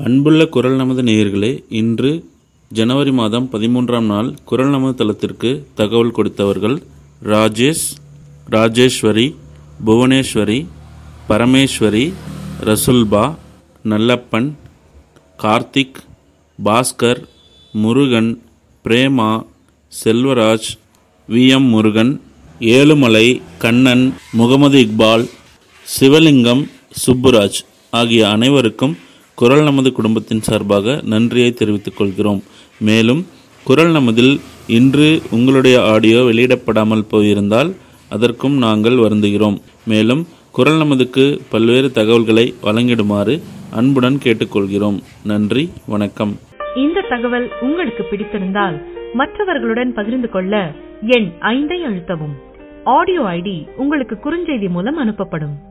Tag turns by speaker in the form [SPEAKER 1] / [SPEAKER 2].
[SPEAKER 1] அன்புள்ள குரல் நமது நேயர்களே இன்று ஜனவரி மாதம் பதிமூன்றாம் நாள் குரல் நமது தளத்திற்கு தகவல் கொடுத்தவர்கள் ராஜேஷ் ராஜேஸ்வரி புவனேஸ்வரி பரமேஸ்வரி ரசுல்பா நல்லப்பன் கார்த்திக் பாஸ்கர் முருகன் பிரேமா செல்வராஜ் வி எம் முருகன் ஏழுமலை கண்ணன் முகமது இக்பால் சிவலிங்கம் சுப்புராஜ் ஆகிய அனைவருக்கும் குரல் நமது குடும்பத்தின் சார்பாக நன்றியை தெரிவித்துக் கொள்கிறோம் மேலும் குரல் நமதில் இன்று உங்களுடைய ஆடியோ வெளியிடப்படாமல் போயிருந்தால் அதற்கும் நாங்கள் வருந்துகிறோம் மேலும் குரல் நமதுக்கு பல்வேறு தகவல்களை வழங்கிடுமாறு அன்புடன் கேட்டுக்கொள்கிறோம் நன்றி வணக்கம்
[SPEAKER 2] இந்த தகவல் உங்களுக்கு பிடித்திருந்தால் மற்றவர்களுடன் பகிர்ந்து கொள்ள எண் ஐந்தை அழுத்தவும் ஆடியோ ஐடி உங்களுக்கு குறுஞ்செய்தி மூலம் அனுப்பப்படும்